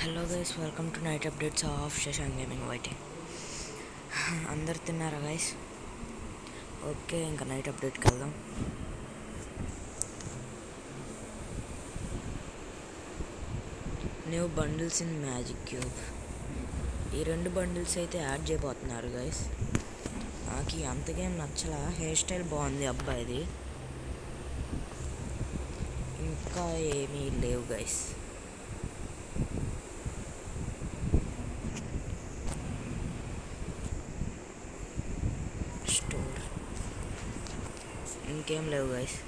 hello guys welcome to night updates of Shashank gaming Y T అందరు తిన్నారా guys okay ఇంకా night అప్డేట్కి వెళ్దాం new bundles in magic cube ఈ రెండు బండిల్స్ అయితే యాడ్ చేయబోతున్నారు గైస్ నాకు అంతకేం నచ్చలా హెయిర్ స్టైల్ బాగుంది అబ్బాయిది ఇంకా ఏమీ లేవు గైస్ స్టోర్ ఇంకేం లేవు గైస్